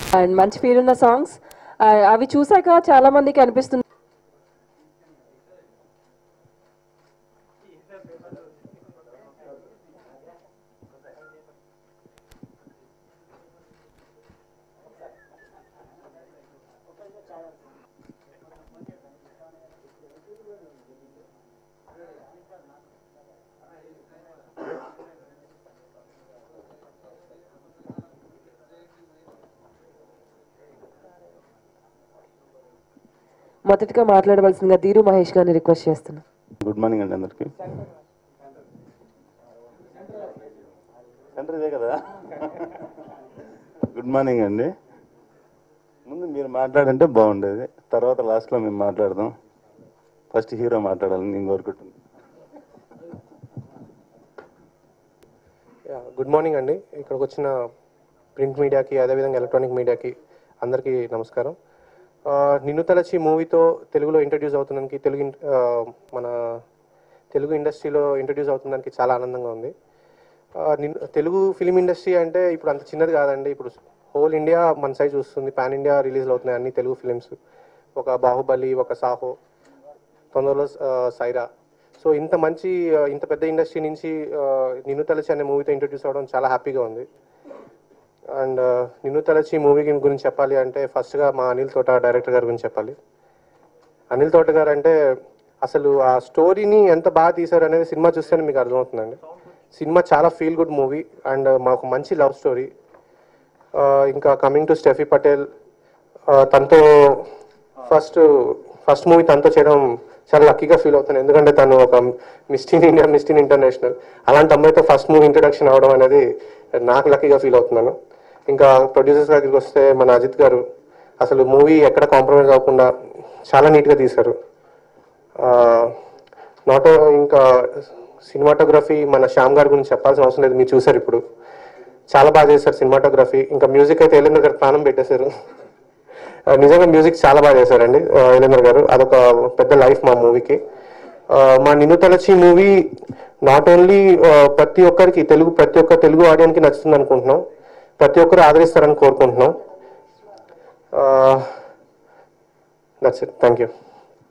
And మంచి పేరున్న songs అవి చూసాక చాలా మందికి అనిపిస్తుంది మొదటిగా మాట్లాడవలసిందిగా ధీరు మహేష్ గారిని రిక్వెస్ట్ చేస్తున్నాను గుడ్ మార్నింగ్ అండి అందరికి సెంటర్ ఇదే కదా గుడ్ మార్నింగ్ అండి ముందు మీరు మాట్లాడంటే బాగుండేది తర్వాత లాస్ట్లో మేము మాట్లాడదాం ఫస్ట్ హీరో మాట్లాడాలని నేను కోరుకుంటున్నాను గుడ్ మార్నింగ్ అండి ఇక్కడికి వచ్చిన ప్రింట్ మీడియాకి అదేవిధంగా ఎలక్ట్రానిక్ మీడియాకి అందరికీ నమస్కారం ఆ, నిన్ను తలచి మూవీతో తెలుగులో ఇంట్రడ్యూస్ అవుతుందానికి తెలుగు ఇన్- ఆ, మన తెలుగు ఇండస్ట్రీలో ఇంట్రడ్యూస్ అవుతుందానికి చాలా ఆనందంగా ఉంది ఆ, నిన్ను తెలుగు ఫిలిం ఇండస్ట్రీ అంటే ఇప్పుడు అంత చిన్నది కాదండి ఇప్పుడు హోల్ ఇండియా మన సైజ్ చూస్తుంది పాన్ ఇండియా రిలీజ్ అవుతున్నాయి అన్ని తెలుగు ఫిలిమ్స్ ఒక బాహుబలి ఒక సాహో తొందరలో ఆ, సైరా సో ఇంత మంచి ఆ, ఇంత పెద్ద ఇండస్ట్రీ నుంచి ఆ, నిన్ను తలచి అనే మూవీతో ఇంట్రడ్యూస్ అవ్వడం చాలా హ్యాపీగా ఉంది అండ్ నిన్ను తలచి మూవీ గురించి చెప్పాలి అంటే ఫస్ట్గా మా అనిల్ తోట డైరెక్టర్ గారి గురించి చెప్పాలి అనిల్ తోట గారు అంటే అసలు ఆ స్టోరీని ఎంత బాగా తీశారు అనేది సినిమా చూస్తేనే మీకు అర్థమవుతుందండి సినిమా చాలా ఫీల్ గుడ్ మూవీ అండ్ మాకు మంచి లవ్ స్టోరీ ఇంకా కమింగ్ టు స్టెఫీ పటేల్ ఆ, తనతో ఫస్ట్ ఫస్ట్ మూవీ తనతో చేయడం చాలా లక్కీగా ఫీల్ అవుతాను ఎందుకంటే తను ఒక miss in India miss in international అలాంటి అమ్మాయితో ఫస్ట్ మూవీ ఇంట్రడక్షన్ అవ్వడం అనేది నాకు లక్కీగా ఫీల్ అవుతున్నాను ఇంకా ప్రొడ్యూసర్స్ దగ్గరికి వస్తే మన అజిత్ గారు అసలు మూవీ ఎక్కడ కాంప్రమైజ్ అవ్వకుండా చాలా నీట్గా తీశారు నాట్ ఇంకా సినిమాటోగ్రఫీ మన శ్యామ్ గారి గురించి చెప్పాల్సిన అవసరం లేదు మీరు చూసారు ఇప్పుడు చాలా బాగా చేశారు సినిమాటోగ్రఫీ ఇంకా మ్యూజిక్ అయితే ఎలిందర్ గారు ప్రాణం పెట్టేశారు ఆ, నిజంగా మ్యూజిక్ చాలా బాగా చేశారండి ఆ, ఎలిందర్ గారు అదొక పెద్ద లైఫ్ మా మూవీకి మా Ninnu Thalachi movie not only ప్రతి ఒక్కరికి తెలుగు ప్రతి ఒక్క తెలుగు ఆడియన్కి నచ్చుతుంది అనుకుంటున్నాం ప్రతి ఒక్కరు ఆదరిస్తారని కోరుకుంటున్నాం that's it thank you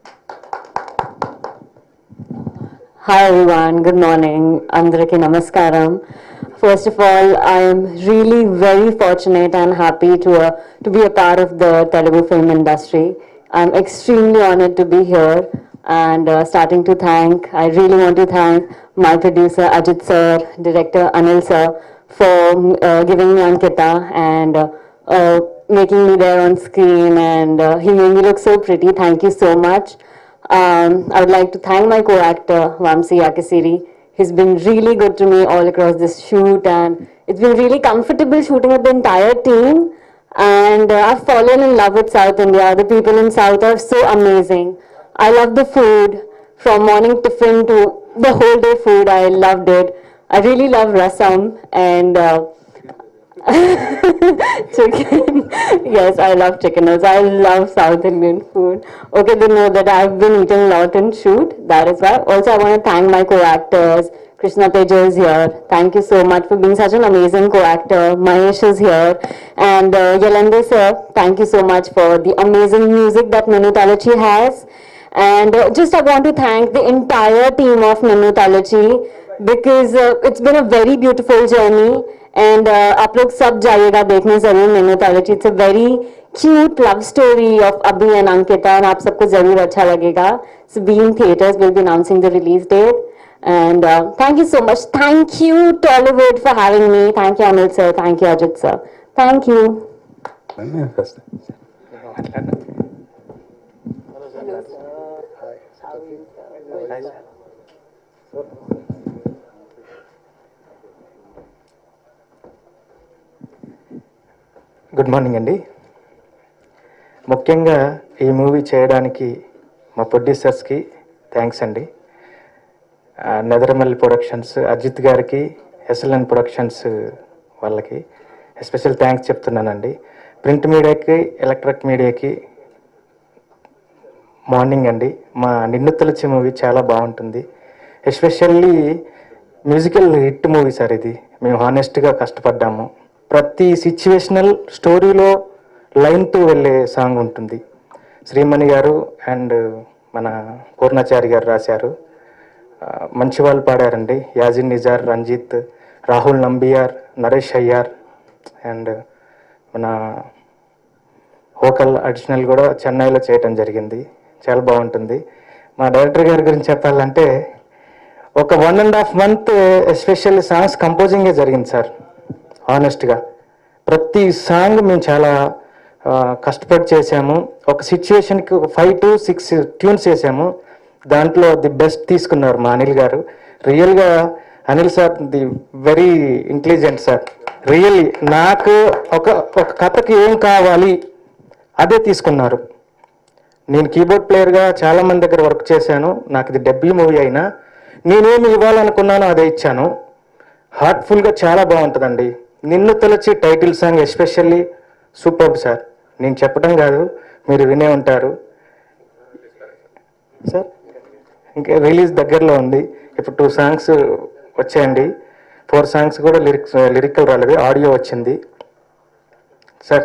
Hi everyone, good morning. Andraki Namaskaram. First of all, I am really very fortunate and happy to, uh, to be a part of the Telugu film industry. I'm extremely honored to be here and uh, starting to thank, I really want to thank my producer Ajit sir, director Anil sir for uh, giving me Ankita and uh, uh, making me there on screen and uh, he made me look so pretty. Thank you so much. Um, I would like to thank my co-actor Vamsi Akasiri. He's been really good to me all across this shoot, and it's been really comfortable shooting with the entire team. And uh, I've fallen in love with South India. The people in South are so amazing. I love the food from morning tiffin to the whole day food. I loved it. I really love rasam and. Uh, chicken. yes, I love chicken. Also, I love South Indian food. Okay, they know that I've been eating a lot in shoot. That is why. Also, I want to thank my co-actors. Krishna Teja is here. Thank you so much for being such an amazing co-actor. Mahesh is here. And uh, Yolande sir, thank you so much for the amazing music that Nanu Talachi has. And uh, just I want to thank the entire team of Nanu Talachi because uh, it's been a very beautiful journey. And आप लोग सब जाइएगा देखने जरूर मैंने तालची it's a very cute love story of Abhi and Ankita and आप सबको जरूर अच्छा लगेगा so being theatres will be announcing the release date and thank you so much thank you Tollywood for having me thank you Anil sir thank you Ajit sir thank you first good morning అండి ముఖ్యంగా ఈ movie చేయడానికి మా ప్రొడ్యూసర్స్కి thanks అండి ఆ, నెదరమల్లి productions Ajit గారికి SLN productions వాళ్ళకి special thanks చెప్తున్నానండి ప్రింట్ మీడియాకి ఎలక్ట్రిక్ మీడియాకి మార్నింగ్ అండి మా నిన్ను తలచి మూవీ చాలా బాగుంటుంది especially musical hit movie sir ఇది మేము హానెస్ట్గా కష్టపడ్డాము ప్రతి సిచ్యువేషనల్ స్టోరీలో లైన్తో వెళ్ళే సాంగ్ ఉంటుంది శ్రీమణి గారు అండ్ మన పూర్ణాచారి గారు రాశారు ఆ, మంచి వాళ్ళు పాడారండి యాజిన్ నిజార్ రంజిత్ రాహుల్ నంబియార్ నరేష్ అయ్యార్ అండ్ మన వోకల్ అడిషనల్ కూడా చెన్నైలో చేయటం జరిగింది చాలా బాగుంటుంది మా డైరెక్టర్ గారి గురించి చెప్పాలంటే ఒక one and half month especially songs కంపోజింగే జరిగింది సార్ ఆనెస్ట్గా ప్రతి సాంగ్ మేము చాలా ఆ, కష్టపడి చేసాము ఒక సిచ్యుయేషన్కి ఒక ఫైవ్ టు సిక్స్ ట్యూన్స్ వేసాము దాంట్లో ది బెస్ట్ తీసుకున్నారు మా అనిల్ గారు రియల్గా Anil sir the very intelligent sir really నాకు ఒక ఒక కథకి ఏం కావాలి అదే తీసుకున్నారు నేను కీబోర్డ్ ప్లేయర్గా చాలా మంది దగ్గర వర్క్ చేశాను నాకు ఇది డెబ్యూ మూవీ అయినా నేనేమి ఇవ్వాలనుకున్నానో అదే ఇచ్చాను హార్ట్ఫుల్గా చాలా బాగుంటుందండి Ninnu Thalachi title song especially super sir నేను చెప్పడం కాదు మీరు వినే ఉంటారు సార్ ఇంకా రిలీజ్ దగ్గరలో ఉంది ఇప్పుడు టూ సాంగ్స్ వచ్చాయండి ఫోర్ సాంగ్స్ కూడా లిరిక్స్ లిరికల్ రాలేదు ఆడియో వచ్చింది సార్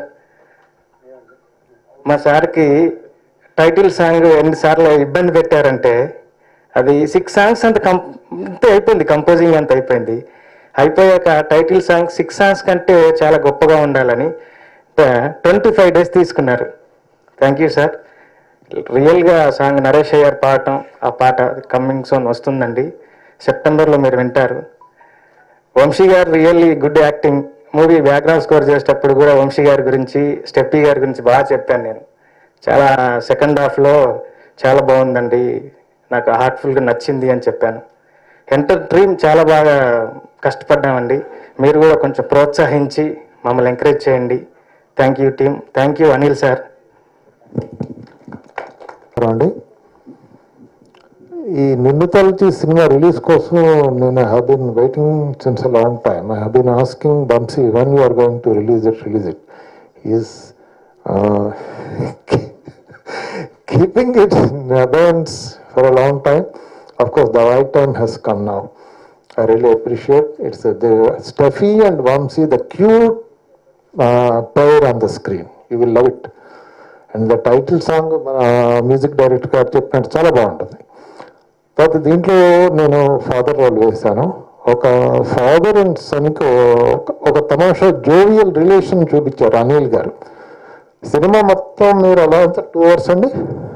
మా సార్కి టైటిల్ సాంగ్ ఎన్నిసార్లు ఇబ్బంది పెట్టారంటే అది సిక్స్ సాంగ్స్ అంత కం అంతే అయిపోయింది కంపోజింగ్ అంత అయిపోయింది అయిపోయాక టైటిల్ సాంగ్ సిక్స్ సాంగ్స్ కంటే చాలా గొప్పగా ఉండాలని ట్వంటీ ఫైవ్ డేస్ తీసుకున్నారు థ్యాంక్ యూ సార్ రియల్గా సాంగ్ నరేష్ అయ్యారు పాడటం ఆ పాట కమ్మింగ్ సోన్ వస్తుందండి సెప్టెంబర్లో మీరు వింటారు వంశీ గారు really good acting movie background score చేసేటప్పుడు కూడా వంశీ గారి గురించి స్టెప్పీ గారి గురించి బాగా చెప్పాను నేను చాలా సెకండ్ హాఫ్లో చాలా బాగుందండి నాకు హార్ట్ఫుల్గా నచ్చింది అని చెప్పాను ఎంటర్ డ్రీమ్ చాలా బాగా కష్టపడ్డామండి మీరు కూడా కొంచెం ప్రోత్సహించి మమ్మల్ని ఎంకరేజ్ చేయండి thank you team thank you Anil sir అండి ఈ నిన్ను తలచి సినిమా రిలీజ్ కోసం నేను have been waiting since a long time I have been asking Vamsi when you are going to release it release it is keeping it in abeyance for a long time. Of course, the right time has come now. I really appreciate it's uh, the Steffi and Vamsi, the cute uh, pair on the screen. You will love it. And the title song మన music director గారు చెప్పినట్టు చాలా బాగుంటుంది తర్వాత దీంట్లో నేను father role వేశాను ఒక ఫాదర్ అండ్ సన్కి ఒక తమాషా జోవియల్ రిలేషన్ చూపించారు అనిల్ గారు సినిమా మొత్తం మీరు అలా టూ అవర్స్ అండి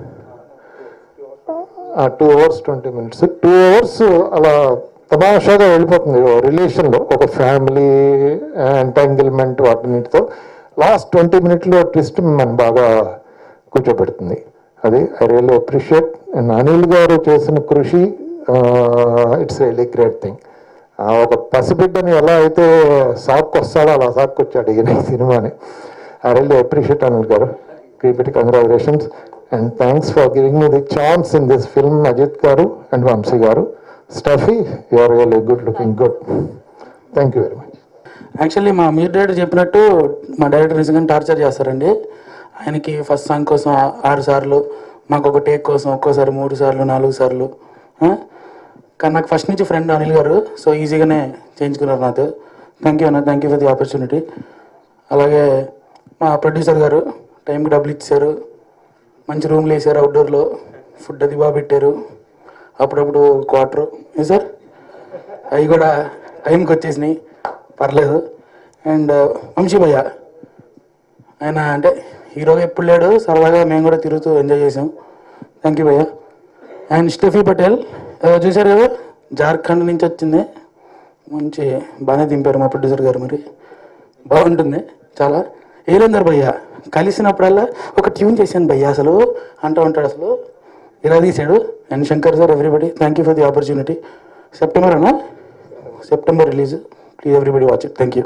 two hours twenty minutes two hours అలా తమాషాగా వెళ్ళిపోతుంది రిలేషన్లో ఒక ఫ్యామిలీ ఎంటాంగిల్మెంట్ వాటినిటితో లాస్ట్ ట్వంటీ మినిట్లో ట్విస్ట్ మిమ్మల్ని బాగా కూర్చోబెడుతుంది అది I really appreciate and Anil గారు చేసిన కృషి ఇట్స్ రియలీ గ్రేట్ థింగ్ ఒక పసిబిడ్డని ఎలా అయితే సాక్కొస్తాడో అలా సాక్కొచ్చాడు ఈయన ఈ సినిమాని ఐ రియల్లీ అప్రిషియేట్ అనిల్ గారు keep it congratulations and thanks for giving me the chance in this film Ajit గారు అండ్ వంశీ గారు Steffi you are really good looking good thank you very much actually మా మ్యూజిక్ డైరెక్టర్ చెప్పినట్టు మా డైరెక్టర్ నిజంగా torture చేస్తారండి ఆయనకి first song కోసం ఆ- ఆరు సార్లు మాకు ఒక టేక్ కోసం ఒక్కోసారి మూడు సార్లు నాలుగు సార్లు ఆ? కానీ నాకు ఫస్ట్ నుంచి ఫ్రెండ్ అనిల్ గారు సో ఈజీగానే చేయించుకున్నారు నాతో థ్యాంక్ యూ అన్న thank you for the opportunity అలాగే మా ప్రొడ్యూసర్ గారు టైంకి డబ్బులు ఇచ్చారు మంచి రూమ్లు వేసారు అవుట్డోర్లో ఫుడ్ అది బాగా పెట్టారు అప్పుడప్పుడు క్వార్టర్ ఏ సార్ అవి కూడా టైంకి వచ్చేసినాయి పర్లేదు అండ్ వంశీ భయ్య ఆయన అంటే హీరోగా ఎప్పుడు లేడు సరదాగా మేము కూడా తిరుగుతూ ఎంజాయ్ చేసాం థ్యాంక్ యూ భయ్య అండ్ స్టెఫీ పటేల్ ఏదో చూశారు కదా జార్ఖండ్ నుంచి వచ్చింది మంచి బాగానే దింపారు మా ప్రొడ్యూసర్ గారు మరి బాగుంటుంది చాలా ఏలేందర్ భయ్య కలిసినప్పుడల్లా ఒక ట్యూన్ చేశాను భయ్య అసలు అంటూ ఉంటాడు అసలు ఇలా తీశాడు and Shankar sir everybody thank you for the opportunity September అన్నా September release please everybody watch it thank you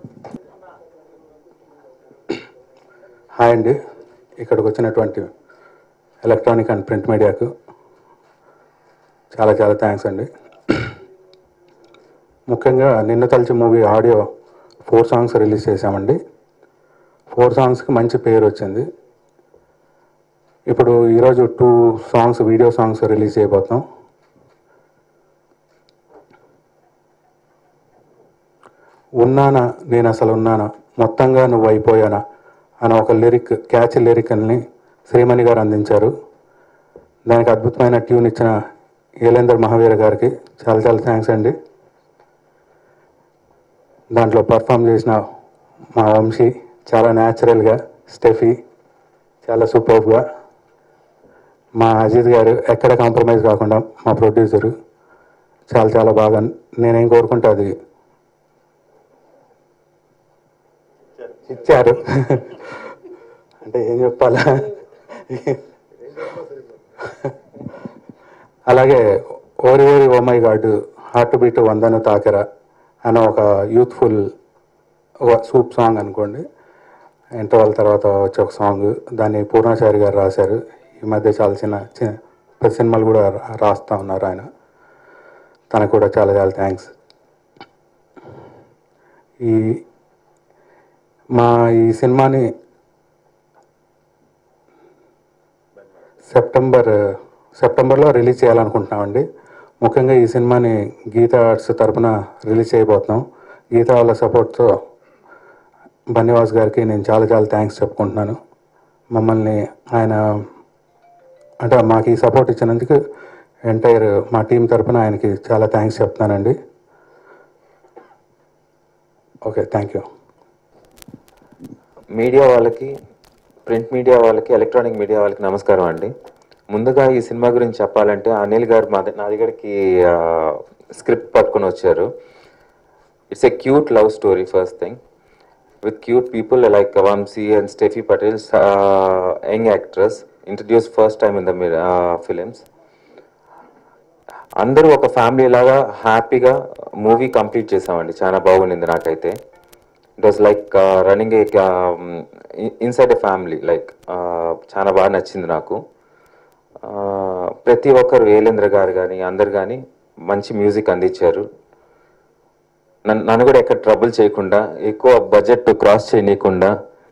hi అండి ఇక్కడికి వచ్చినటువంటి ఎలక్ట్రానిక్ అండ్ ప్రింట్ మీడియాకు చాలా చాలా థ్యాంక్స్ అండి ముఖ్యంగా Ninnu Thalachi movie audio four songs release చేశామండి ఫోర్ సాంగ్స్కి మంచి పేరు వచ్చింది ఇప్పుడు ఈరోజు two songs video songs release చేయబోతున్నాం ఉన్నానా నేను అసలు ఉన్నానా మొత్తంగా నువ్వు అయిపోయానా అని ఒక లిరిక్ క్యాచ్ లిరికల్ని శ్రీమణి గారు అందించారు దానికి అద్భుతమైన ట్యూన్ ఇచ్చిన ఏలేందర్ మహావీర గారికి చాలా చాలా థ్యాంక్స్ అండి దాంట్లో పర్ఫామ్ చేసిన మా వంశీ చాలా న్యాచురల్గా స్టెఫీ చాలా సూపర్గా మా అజిత్ గారు ఎక్కడ కాంప్రమైజ్ కాకుండా మా ప్రొడ్యూసరు చాలా చాలా బాగా నేనేం కోరుకుంటే అది ఇచ్చారు అంటే ఏం చెప్పాలా అలాగే ఓరి ఓరి ఓమై గాడ్ హార్ట్ బీట్ వందను తాకెర అనే ఒక యూత్ఫుల్ ఒక సూప్ సాంగ్ అనుకోండి ఇంటర్వల్ తర్వాత వచ్చే ఒక సాంగ్ దాన్ని పూర్ణాచారి గారు రాశారు ఈ మధ్య చాలా చిన్న చిన్న పెద్ద సినిమాలు కూడా రా- రాస్తా ఉన్నారు ఆయన తనకు కూడా చాలా చాలా థ్యాంక్స్ ఈ మా ఈ సినిమాని సెప్టెంబర్ సెప్టెంబర్లో రిలీజ్ చేయాలనుకుంటున్నామండి ముఖ్యంగా ఈ సినిమాని గీతా ఆర్ట్స్ తరపున రిలీజ్ చేయబోతున్నాం గీతా వాళ్ళ సపోర్ట్తో బన్నివాస్ గారికి నేను చాలా చాలా థ్యాంక్స్ చెప్పుకుంటున్నాను మమ్మల్ని ఆయన అంటే మాకు ఈ సపోర్ట్ ఇచ్చినందుకు ఎంటైర్ మా టీం తరపున ఆయనకి చాలా థ్యాంక్స్ చెప్తున్నానండి ఓకే థ్యాంక్ యూ మీడియా వాళ్ళకి ప్రింట్ మీడియా వాళ్ళకి ఎలక్ట్రానిక్ మీడియా వాళ్ళకి నమస్కారం అండి ముందుగా ఈ సినిమా గురించి చెప్పాలంటే అనిల్ గారు మా ద- నా దగ్గరికి స్క్రిప్ట్ పట్టుకొని వచ్చారు it's a cute love story first thing with cute people like Vamsi and Steffi Patel young actress introduce first time in the films అందరూ ఒక ఫ్యామిలీ లాగా హ్యాపీగా మూవీ కంప్లీట్ చేసామండి చాలా బాగుండింది నాకైతే it was like running a inside a family like చాలా బాగా నచ్చింది నాకు Uh, ప్రతి ఒక్కరు వేలేంద్ర గారు కానీ అందరు కానీ మంచి మ్యూజిక్ అందించారు నన్ను నన్ను కూడా ఎక్కడ ట్రబుల్ చేయకుండా ఎక్కువ బడ్జెట్ క్రాస్ చేయనీయకుండా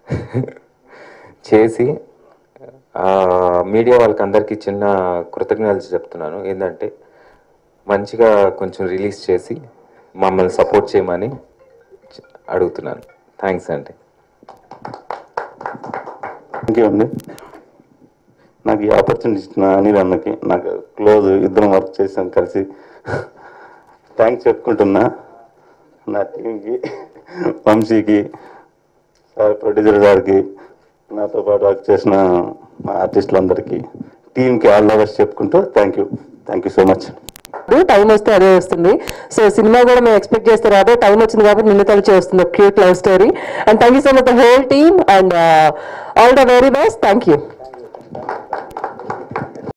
చేసి మీడియా వాళ్ళకి అందరికీ చిన్న కృతజ్ఞతలు చెప్తున్నాను ఏంటంటే మంచిగా కొంచెం రిలీజ్ చేసి మమ్మల్ని సపోర్ట్ చేయమని చ- అడుగుతున్నాను థ్యాంక్స్ అండి థ్యాంక్ యూ అండి నాకు ఈ ఆపర్చునిటీ ఇచ్చిన అనిల్ అన్నకి నాకు క్లోజ్ ఇద్దరం వర్క్ చేసాం కలిసి థ్యాంక్స్ చెప్పుకుంటున్నా నా టీంకి వంశీకి సార్ ప్రొడ్యూసర్ గారికి నాతో పాటు వర్క్ చేసిన మా ఆర్టిస్టులందరికీ టీంకి ఆల్ లవర్స్ చెప్పుకుంటూ thank you thank you so much time వస్తే అదే వస్తుంది సో సినిమా కూడా మేము ఎక్స్పెక్ట్ చేస్తారు అదే టైం వచ్చింది కాబట్టి నిన్ను తలచి వస్తుంది cute love story and thank you so much the whole team and all the very best thank you